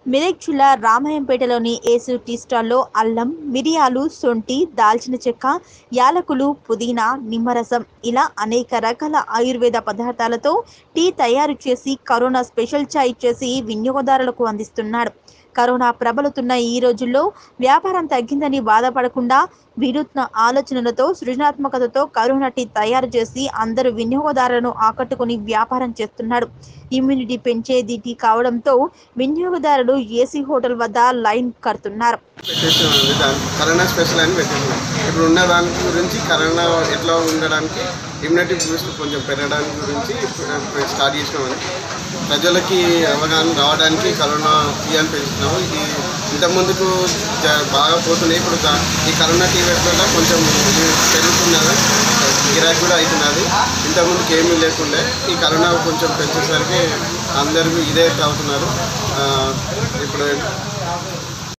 మెదక్ జిల్లా రామాయంపేటలోని ఏసు టీ స్టాల్లో అల్లం మిరియాలు సొంటి దాల్చిన చెక్క యాలకులు పుదీనా నిమ్మరసం ఇలా అనేక రకాల ఆయుర్వేద పదార్థాలతో టీ తయారు చేసి కరోనా స్పెషల్ చాయ్ చేసి వినియోగదారులకు అందిస్తున్నాడు కరోనా ప్రబలుతున్న ఈ రోజుల్లో వ్యాపారం తగ్గిందని బాధపడకుండా వినూత్న ఆలోచనలతో సృజనాత్మకతతో కరోనా టీ తయారు చేసి అందరు వినియోగదారులను ఆకట్టుకుని వ్యాపారం చేస్తున్నాడు ఇమ్యూనిటీ పెంచేది టీ కావడంతో వినియోగదారులు ఏసీ హోటల్ వద్ద లైన్ కడుతున్నారు పెట్టేసామండి దాని కరోనా స్పెషల్ అని పెట్టేసాం ఇప్పుడు ఉన్న దాని గురించి కరోనా ఎట్లా ఉండడానికి ఇమ్యూనిటీ బూస్ట్ కొంచెం పెరగడానికి గురించి ఇప్పుడు స్టార్ట్ చేసినామని ప్రజలకి అవగాహన రావడానికి కరోనా టీ అని పెంచుతున్నాము ఇది ఇంతకుముందుకు జ- బాగా పోతున్నాయి ఇప్పుడు దా- ఈ కరోనా టీ వల్ల కొంచెం ఇది పెరుగుతున్నది గిరాకీ కూడా అవుతున్నది ఇంతకుముందుకు ఏమీ లేకుండే ఈ కరోనా కొంచెం పెంచేసరికి అందరూ ఇదే తాగుతున్నారు ఆ, ఇప్పుడు